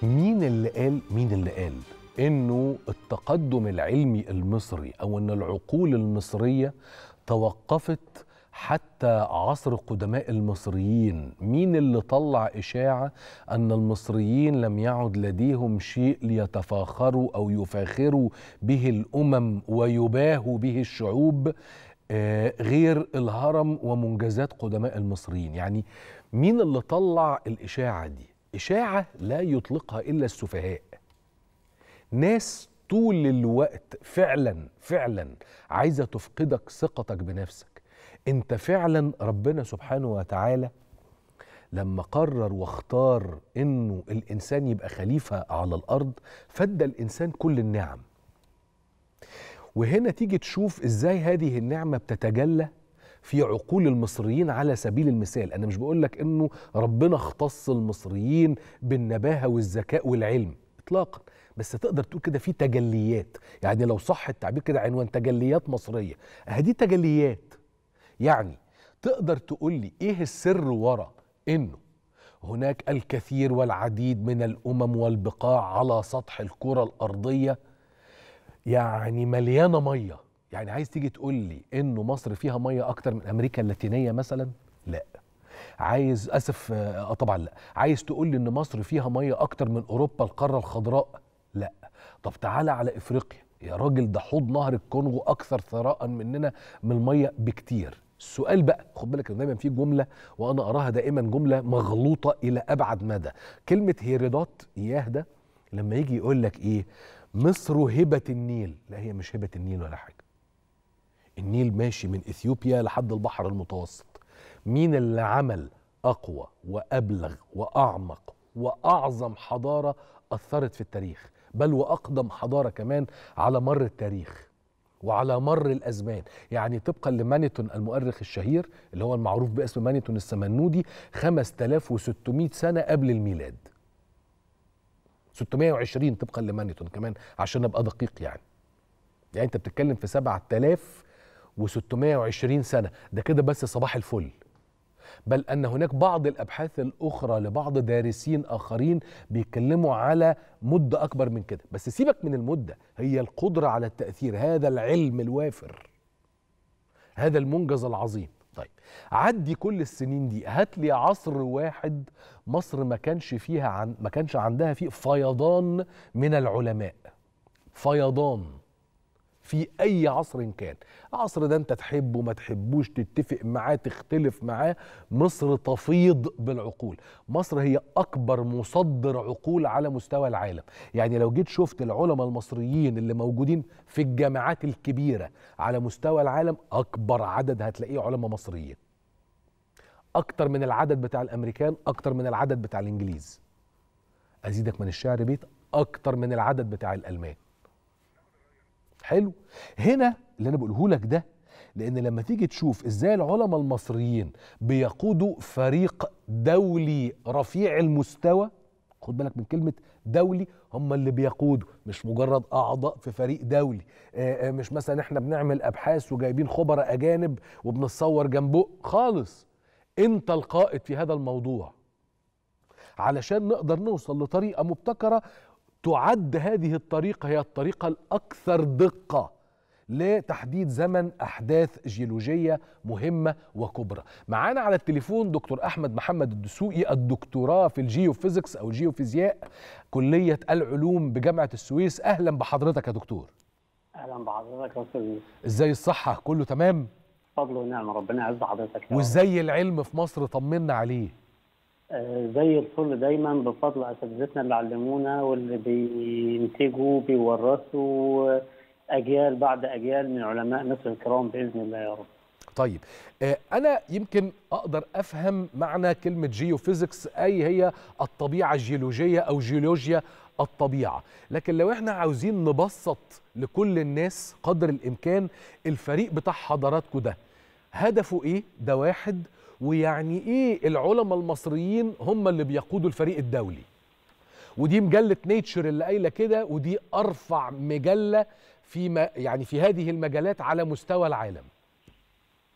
مين اللي قال مين اللي قال انه التقدم العلمي المصري او ان العقول المصريه توقفت حتى عصر قدماء المصريين مين اللي طلع اشاعه ان المصريين لم يعد لديهم شيء ليتفاخروا او يفاخروا به الامم ويباهوا به الشعوب آه، غير الهرم ومنجزات قدماء المصريين يعني مين اللي طلع الاشاعه دي اشاعه لا يطلقها الا السفهاء ناس طول الوقت فعلا فعلا عايزه تفقدك ثقتك بنفسك انت فعلا ربنا سبحانه وتعالى لما قرر واختار انه الانسان يبقى خليفه على الارض فدى الانسان كل النعم وهنا تيجي تشوف ازاي هذه النعمه بتتجلى في عقول المصريين على سبيل المثال انا مش بقول لك انه ربنا اختص المصريين بالنباهه والذكاء والعلم اطلاقا بس تقدر تقول كده في تجليات يعني لو صح التعبير كده عنوان تجليات مصريه هذه تجليات يعني تقدر تقول لي ايه السر ورا انه هناك الكثير والعديد من الامم والبقاع على سطح الكره الارضيه يعني مليانه ميه يعني عايز تيجي تقول لي انه مصر فيها ميه اكتر من امريكا اللاتينيه مثلا لا عايز اسف اه طبعا لا عايز تقول لي ان مصر فيها ميه اكتر من اوروبا القاره الخضراء لا طب تعالى على افريقيا يا راجل ده حوض نهر الكونغو اكثر ثراء مننا من الميه بكتير السؤال بقى خد بالك ان دايما في جمله وانا اراها دائما جمله مغلوطه الى ابعد مدى كلمه هيرودوت اياه ده لما يجي يقول لك ايه مصر هبه النيل لا هي مش هبه النيل ولا حاجه النيل ماشي من اثيوبيا لحد البحر المتوسط مين اللي عمل اقوى وابلغ واعمق واعظم حضاره اثرت في التاريخ بل واقدم حضاره كمان على مر التاريخ وعلى مر الازمان يعني طبقا لمانيتون المؤرخ الشهير اللي هو المعروف باسم مانيتون السمنودي 5600 سنه قبل الميلاد 620 طبقا لمانيتون كمان عشان ابقى دقيق يعني يعني انت بتتكلم في 7620 سنه ده كده بس صباح الفل بل ان هناك بعض الابحاث الاخرى لبعض دارسين اخرين بيتكلموا على مده اكبر من كده بس سيبك من المده هي القدره على التاثير هذا العلم الوافر هذا المنجز العظيم طيب عدي كل السنين دي هات لي عصر واحد مصر ما كانش فيها عن ما كانش عندها فيه فيضان من العلماء فيضان في اي عصر كان العصر ده انت تحبه ما تحبوش تتفق معاه تختلف معاه مصر تفيض بالعقول مصر هي اكبر مصدر عقول على مستوى العالم يعني لو جيت شفت العلماء المصريين اللي موجودين في الجامعات الكبيره على مستوى العالم اكبر عدد هتلاقيه علماء مصريين اكتر من العدد بتاع الامريكان اكتر من العدد بتاع الانجليز ازيدك من الشعر بيت اكتر من العدد بتاع الالمان حلو هنا اللي انا بقوله لك ده لان لما تيجي تشوف ازاي العلماء المصريين بيقودوا فريق دولي رفيع المستوى خد بالك من كلمه دولي هم اللي بيقودوا مش مجرد اعضاء في فريق دولي آآ آآ مش مثلا احنا بنعمل ابحاث وجايبين خبراء اجانب وبنتصور جنبه خالص انت القائد في هذا الموضوع علشان نقدر نوصل لطريقه مبتكره تعد هذه الطريقة هي الطريقة الأكثر دقة لتحديد زمن أحداث جيولوجية مهمة وكبرى معانا على التليفون دكتور أحمد محمد الدسوقي الدكتوراه في الجيوفيزيكس أو الجيوفيزياء كلية العلوم بجامعة السويس أهلا بحضرتك يا دكتور اهلا بحضرتك يا استاذ يوسف ازاي الصحة كله تمام فضل ونعمه ربنا يعز حضرتك يا رب. وازاي العلم في مصر طمنا عليه آه، زي الفل دايما بفضل اساتذتنا اللي علمونا واللي بينتجوا بيورثوا اجيال بعد اجيال من علماء مصر الكرام باذن الله يا رب طيب آه، انا يمكن اقدر افهم معنى كلمه جيوفيزيكس اي هي الطبيعه الجيولوجيه او جيولوجيا الطبيعه لكن لو احنا عاوزين نبسط لكل الناس قدر الامكان الفريق بتاع حضراتكم ده هدفه ايه ده واحد ويعني ايه العلماء المصريين هم اللي بيقودوا الفريق الدولي ودي مجله نيتشر اللي قايله كده ودي ارفع مجله في ما يعني في هذه المجالات على مستوى العالم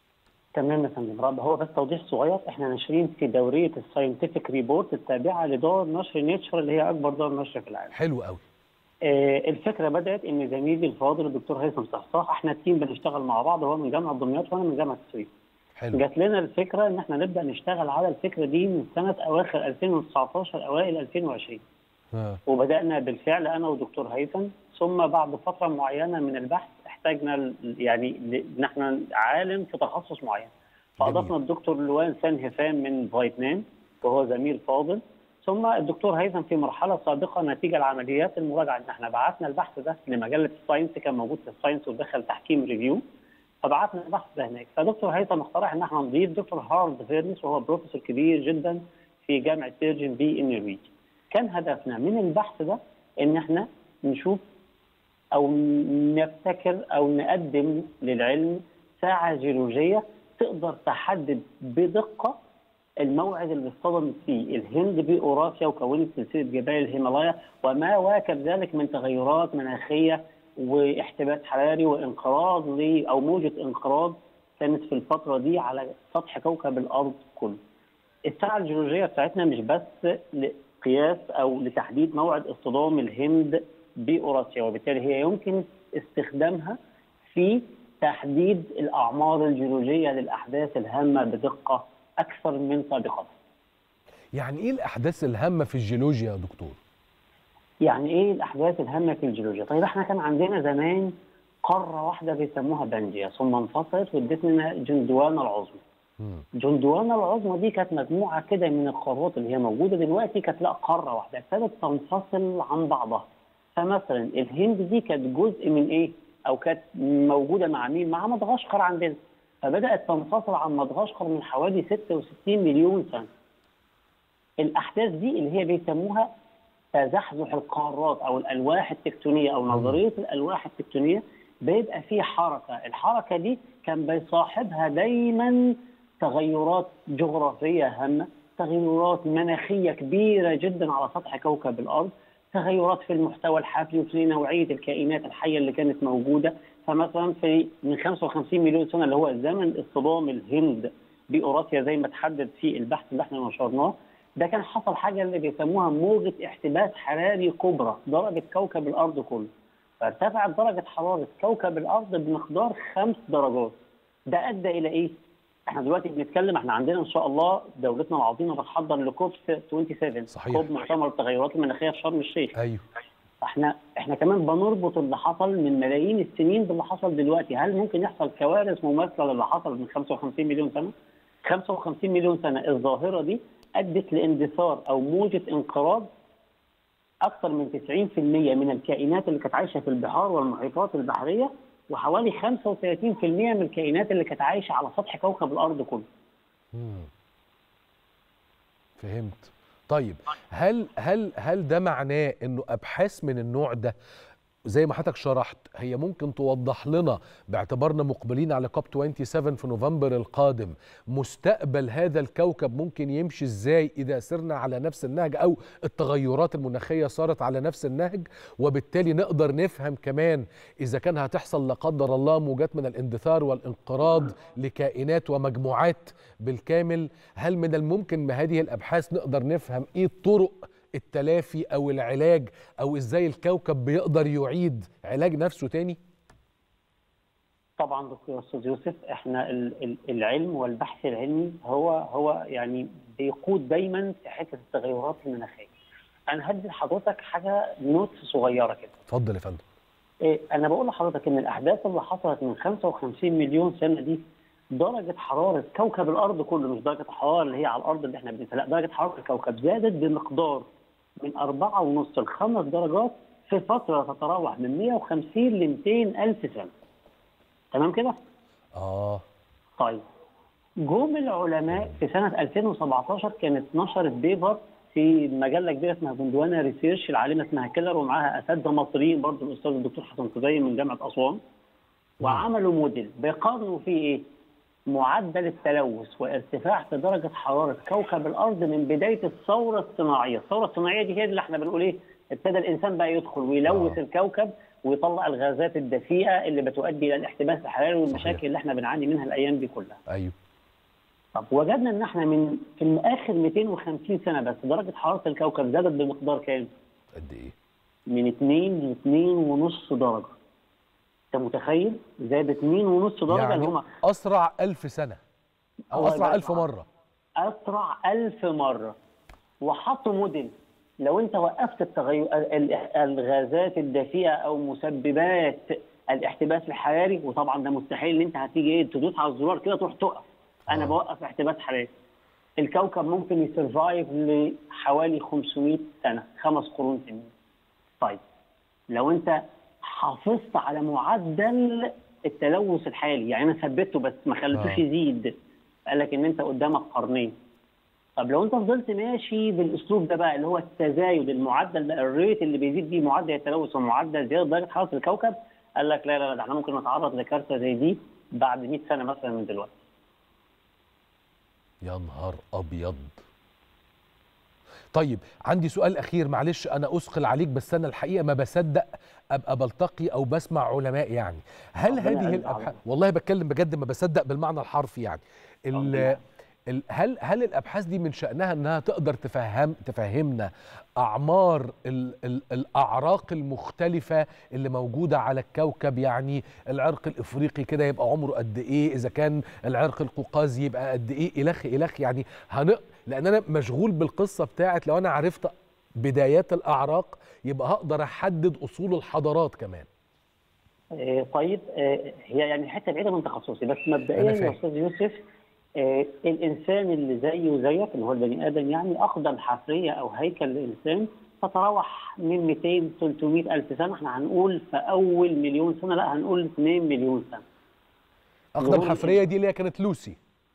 تمام يا فندم رب هو بس توضيح صغير احنا ناشرين في دوريه الساينتفك ريبورت التابعه لدار نشر نيتشر اللي هي اكبر دار نشر في العالم. حلو قوي آه الفكره بدات ان زميلي الفاضل الدكتور هيثم صحصاح احنا التيم بنشتغل مع بعض هو من جامعه دمياط وانا من جامعه السويس. حلو جات لنا الفكره ان احنا نبدا نشتغل على الفكره دي من سنه اواخر 2019 اوائل 2020 آه. وبدانا بالفعل انا ودكتور هيثم ثم بعد فتره معينه من البحث احتاجنا ل- يعني ل- ان احنا عالم في تخصص معين فاضفنا الدكتور لوان سان هفام من فيتنام وهو زميل فاضل ثم الدكتور هيثم في مرحله سابقه نتيجه لعمليات المراجعه ان احنا بعتنا البحث ده لمجله الساينس كان موجود في الساينس ودخل تحكيم ريفيو فبعتنا البحث ده هناك فدكتور هيثم اقترح ان احنا نضيف دكتور هارد فيرنس وهو بروفيسور كبير جدا في جامعه بيرجن بي النرويج كان هدفنا من البحث ده ان احنا نشوف او نبتكر او نقدم للعلم ساعه جيولوجيه تقدر تحدد بدقه الموعد اللي اصطدمت فيه الهند باوراسيا وكونت سلسله جبال الهيمالايا وما واكب ذلك من تغيرات مناخيه واحتباس حراري وانقراض ل- او موجه انقراض كانت في الفتره دي على سطح كوكب الارض كله. الساعه الجيولوجيه بتاعتنا مش بس لقياس او لتحديد موعد اصطدام الهند باوراسيا وبالتالي هي يمكن استخدامها في تحديد الاعمار الجيولوجيه للاحداث الهامه بدقه اكثر من سابقتها. يعني ايه الاحداث الهامه في الجيولوجيا يا دكتور يعني ايه الاحداث الهامه في الجيولوجيا؟ طيب احنا كان عندنا زمان قاره واحده بيسموها بانجيا ثم انفصلت وادت لنا جندوانا العظمى. مم. جندوانا العظمى دي كانت مجموعه كده من القارات اللي هي موجوده دلوقتي كانت لا قاره واحده ابتدت تنفصل عن بعضها. فمثلا الهند دي كانت جزء من ايه؟ او كانت موجوده مع مين؟ مع مدغشقر عندنا. فبدات تنفصل عن مدغشقر من حوالي 66 مليون سنه. الاحداث دي اللي هي بيسموها تزحزح القارات او الالواح التكتونيه او نظريه الالواح التكتونيه بيبقى في حركه، الحركه دي كان بيصاحبها دايما تغيرات جغرافيه هامه، تغيرات مناخيه كبيره جدا على سطح كوكب الارض، تغيرات في المحتوى الحفري وفي نوعيه الكائنات الحيه اللي كانت موجوده، فمثلا في من 55 مليون سنه اللي هو زمن اصطدام الهند باوراسيا زي ما تحدد في البحث اللي احنا نشرناه ده كان حصل حاجه اللي بيسموها موجه احتباس حراري كبرى ضربت كوكب الارض كله فارتفعت درجه حراره كوكب الارض بمقدار خمس درجات ده ادى الى ايه؟ احنا دلوقتي بنتكلم احنا عندنا ان شاء الله دولتنا العظيمه بتحضر لكوب 27 صحيح. كوب مؤتمر التغيرات المناخيه في شرم الشيخ ايوه احنا احنا كمان بنربط اللي حصل من ملايين السنين باللي حصل دلوقتي هل ممكن يحصل كوارث مماثله للي حصل من 55 مليون سنه 55 مليون سنه الظاهره دي ادت لاندثار او موجه انقراض اكثر من 90% من الكائنات اللي كانت عايشه في البحار والمحيطات البحريه وحوالي 35% من الكائنات اللي كانت عايشه على سطح كوكب الارض كله مم. فهمت طيب هل هل هل ده معناه انه ابحاث من النوع ده زي ما حضرتك شرحت هي ممكن توضح لنا باعتبارنا مقبلين على كوب 27 في نوفمبر القادم مستقبل هذا الكوكب ممكن يمشي ازاي اذا سرنا على نفس النهج او التغيرات المناخيه صارت على نفس النهج وبالتالي نقدر نفهم كمان اذا كان هتحصل لا قدر الله موجات من الاندثار والانقراض لكائنات ومجموعات بالكامل هل من الممكن بهذه الابحاث نقدر نفهم ايه طرق التلافي او العلاج او ازاي الكوكب بيقدر يعيد علاج نفسه تاني طبعا دكتور استاذ يوسف احنا ال- ال- العلم والبحث العلمي هو هو يعني بيقود دايما في حته التغيرات المناخيه. انا هدي لحضرتك حاجه نوت صغيره كده. اتفضل يا فندم إيه انا بقول لحضرتك ان الاحداث اللي حصلت من 55 مليون سنه دي درجه حراره كوكب الارض كله مش درجه الحراره اللي هي على الارض اللي احنا بنسها لا درجه حراره الكوكب زادت بمقدار من 4.5 ل 5 درجات في فتره تتراوح من 150 ل 200 الف سنه. تمام كده؟ اه طيب جم العلماء في سنه 2017 كانت نشرت بيبر في مجله كبيره اسمها جندوانا ريسيرش العالمه اسمها كيلر ومعاها اساتذه مصريين برضه الاستاذ الدكتور حسن قضيه من جامعه اسوان وعملوا موديل بيقارنوا فيه ايه؟ معدل التلوث وارتفاع في درجه حراره كوكب الارض من بدايه الثوره الصناعيه، الثوره الصناعيه دي هي اللي احنا بنقول ايه؟ ابتدى الانسان بقى يدخل ويلوث آه. الكوكب ويطلع الغازات الدفيئه اللي بتؤدي الى الاحتباس الحراري والمشاكل صحيح. اللي احنا بنعاني منها الايام دي كلها. ايوه طب وجدنا ان احنا من في اخر 250 سنه بس درجه حراره الكوكب زادت بمقدار كام؟ قد ايه من 2 ل 2.5 درجه. انت متخيل؟ زاد 2.5 درجه يعني اللي هم اسرع ألف سنه او الله اسرع يبارك ألف معاك. مره اسرع ألف مره وحطوا موديل لو انت وقفت التغير ال- الغازات الدفيئه او مسببات الاحتباس الحراري وطبعا ده مستحيل ان انت هتيجي ايه تدوس على الزرار كده تروح تقف انا آه. بوقف احتباس حراري الكوكب ممكن يسرفايف لحوالي 500 سنه خمس قرون سنين طيب لو انت حافظت على معدل التلوث الحالي يعني انا ثبته بس ما خليتوش آه. يزيد قال لك ان انت قدامك قرنين طب لو انت فضلت ماشي بالاسلوب ده بقى اللي هو التزايد المعدل ده الريت اللي بيزيد بيه معدل التلوث ومعدل زياده درجه حراره الكوكب قال لك لا لا لا ده احنا ممكن نتعرض لكارثه زي دي بعد 100 سنه مثلا من دلوقتي يا نهار ابيض طيب عندي سؤال اخير معلش انا اثقل عليك بس انا الحقيقه ما بصدق ابقى بلتقي او بسمع علماء يعني هل ربنا هذه يرضى الابحاث عليك. والله بتكلم بجد ما بصدق بالمعنى الحرفي يعني ال... ربنا. ال... هل هل الابحاث دي من شانها انها تقدر تفهم تفهمنا اعمار ال... ال... الاعراق المختلفه اللي موجوده على الكوكب يعني العرق الافريقي كده يبقى عمره قد ايه اذا كان العرق القوقازي يبقى قد ايه الخ الخ يعني هن... لان انا مشغول بالقصه بتاعت لو انا عرفت بدايات الاعراق يبقى هقدر احدد اصول الحضارات كمان آه، طيب آه، هي يعني حته بعيده من تخصصي بس أنا مبدئيا فاهم. يا استاذ يوسف آه، الانسان اللي زيه وزيك اللي هو البني ادم يعني اقدم حفريه او هيكل الانسان تتراوح من 200 300 الف سنه احنا هنقول في اول مليون سنه لا هنقول 2 مليون سنه اقدم ظهور حفريه دي اللي هي كانت لوسي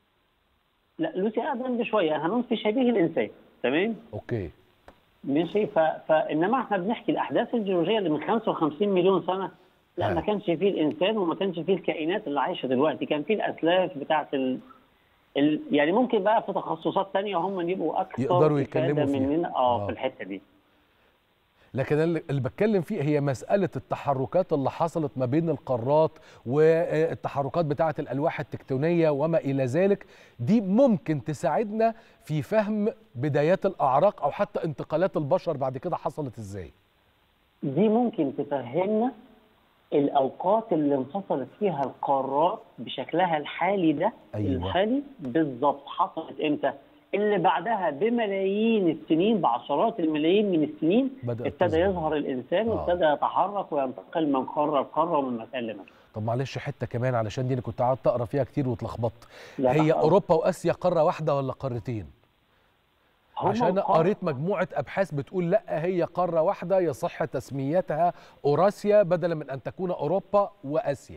لا لوسي اقدم بشويه هنقول في شبيه الانسان تمام اوكي ماشي ف... فانما احنا بنحكي الاحداث الجيولوجيه اللي من 55 مليون سنه لا آه. ما كانش فيه الانسان وما كانش فيه الكائنات اللي عايشه دلوقتي كان فيه الاسلاف بتاعه ال... ال... يعني ممكن بقى في تخصصات تانية هم اللي يبقوا اكثر يقدروا إفادة يتكلموا فيها. مننا اه آه. في الحته دي لكن اللي اللي بتكلم فيه هي مسألة التحركات اللي حصلت ما بين القارات والتحركات بتاعة الألواح التكتونية وما إلى ذلك دي ممكن تساعدنا في فهم بدايات الأعراق أو حتى انتقالات البشر بعد كده حصلت إزاي دي ممكن تفهمنا الاوقات اللي انفصلت فيها القارات بشكلها الحالي ده أيوة. الحالي بالظبط حصلت امتى اللي بعدها بملايين السنين بعشرات الملايين من السنين بدأت ابتدى تظهر. يظهر الانسان آه. وابتدى يتحرك وينتقل من قاره لقاره ومن مكان لمكان طب معلش حتة كمان علشان دي أنا كنت قعدت أقرأ فيها كتير واتلخبطت لا هي تحت أمرك. أوروبا وآسيا قارة واحدة ولا قارتين هما عشان أنا القارة- قريت مجموعة أبحاث بتقول لا هي قارة واحدة يصح تسميتها أوراسيا بدلا من أن تكون أوروبا وآسيا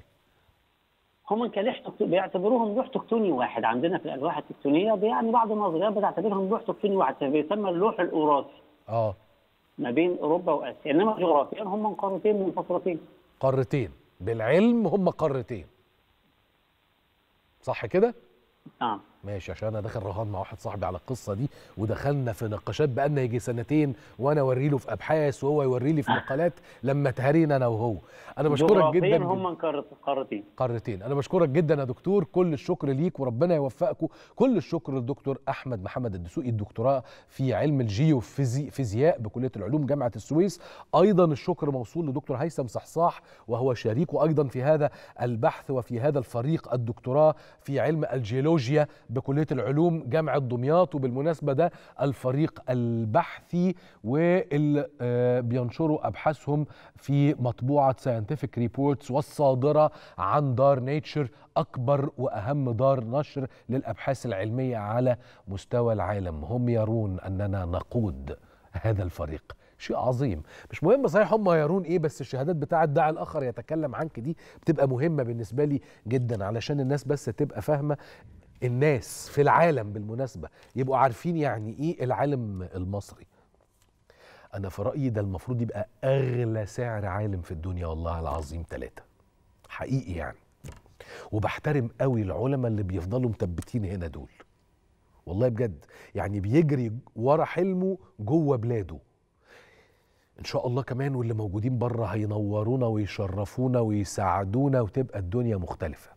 هم كلوح تكتو- بيعتبروهم لوح تكتوني واحد عندنا في الالواح التكتونيه يعني بعض النظريات بتعتبرهم لوح تكتوني واحد فبيسمى اللوح الاوراسي آه ما بين اوروبا واسيا انما جغرافيا هم قارتين منفصلتين قارتين بالعلم هم قارتين صح كده نعم ماشي عشان انا داخل رهان مع واحد صاحبي على القصه دي ودخلنا في نقاشات بقالنا يجي سنتين وانا اوري له في ابحاث وهو يوري لي في مقالات لما تهرينا انا وهو انا بشكرك جغرافياً جدا هم قارت- قارتين قارتين انا بشكرك جدا يا دكتور كل الشكر ليك وربنا يوفقكم كل الشكر للدكتور احمد محمد الدسوقي الدكتوراه في علم الجيوفيزياء بكليه العلوم جامعه السويس ايضا الشكر موصول لدكتور هيثم صحصاح وهو شريكه ايضا في هذا البحث وفي هذا الفريق الدكتوراه في علم الجيولوجيا بكليه العلوم جامعه دمياط وبالمناسبه ده الفريق البحثي واللي آه، بينشروا ابحاثهم في مطبوعه ساينتفك ريبورتس والصادره عن دار نيتشر اكبر واهم دار نشر للابحاث العلميه على مستوى العالم هم يرون اننا نقود هذا الفريق شيء عظيم مش مهم صحيح هم يرون ايه بس الشهادات بتاعه الداعي الاخر يتكلم عنك دي بتبقى مهمه بالنسبه لي جدا علشان الناس بس تبقى فاهمه الناس في العالم بالمناسبه يبقوا عارفين يعني ايه العالم المصري انا في رايي ده المفروض يبقى اغلى سعر عالم في الدنيا والله العظيم ثلاثة حقيقي يعني وبحترم قوي العلماء اللي بيفضلوا مثبتين هنا دول والله بجد يعني بيجري ورا حلمه جوه بلاده ان شاء الله كمان واللي موجودين بره هينورونا ويشرفونا ويساعدونا وتبقى الدنيا مختلفه